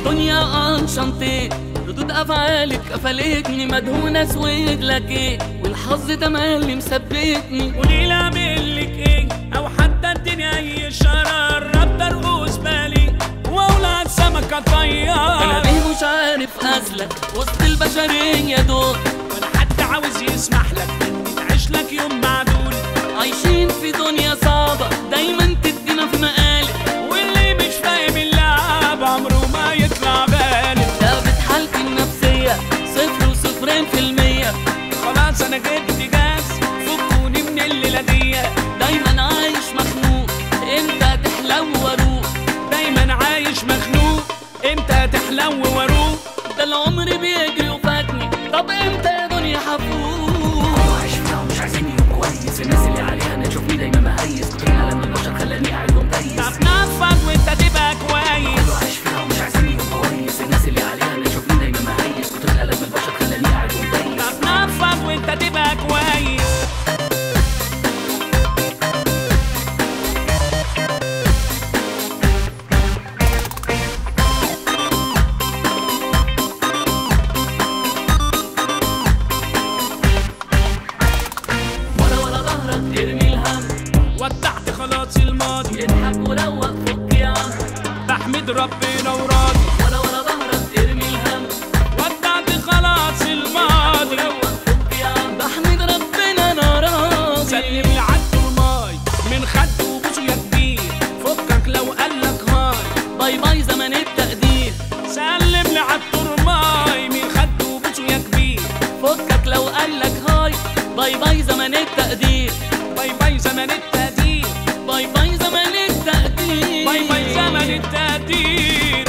دنيا انشنطي ردود افعالك قفلتني مدهونة سويد لك ايه والحظ تملي مثبتني قولي لي اعمل لك ايه او حتى اديني اي اشاره قربت ارقص بالي واولع سمكه انا طيار ليه مش عارف ازلك وسط البشرية دول ولا حد عاوز يسمح لك تعيش لك يوم معدول عايشين في دنيا صعبة دايما تدينا في مقالب واللي مش فاهم اللعب عمره ما يطلع بالي ثابت حالتي النفسية صفر وصفرين في المية خلاص انا جبت جاز فكوني من الليله دي دايما عايش مخنوق امتى تحلو واروق دايما عايش مخنوق امتى تحلو واروق ده العمر بيجري وفاتني طب امتى يا دنيا هفوق عايش فيها ومش عايزين يوم كويس الناس اللي عليها انا تشوفني دايما مهيس كتر الالم البشر خلاني قاعد ومتيس طب نفض وانت تبقى كويس عايش فيها ومش عايزين يوم كويس الناس اللي عليها انا تشوفني دايما مهيس كتر الالم البشر خلاني قاعد ومتيس طب نفض وانت تبقى كويس ولا ولا ظهرك ترمي الهم ودعت خلاص الماضي اضحك وروق فك يا عم بحمد ربنا وراضي ولا ولا ظهرك ترمي الهم ودعت خلاص الماضي وروق فك يا عم بحمد ربنا انا راضي سلم لعدو الماي من خد وبوسه يا كبير فكك لو قالك هاي باي باي زمن التقدير سلم لعدو الماي من خد وبوسه يا كبير فكك لو قالك هاي باي باي زمن التقدير باي باي زمن التقدير باي باي زمن التقدير باي باي زمن التقدير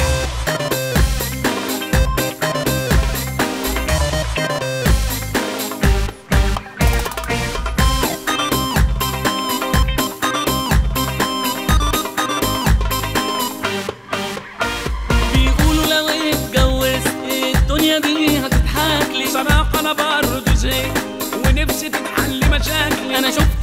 بيقولوا لو اتجوزت الدنيا دي هتضحك لي بصراحة أنا برضه زي ونفسي تتحل مشاكلي انا شفت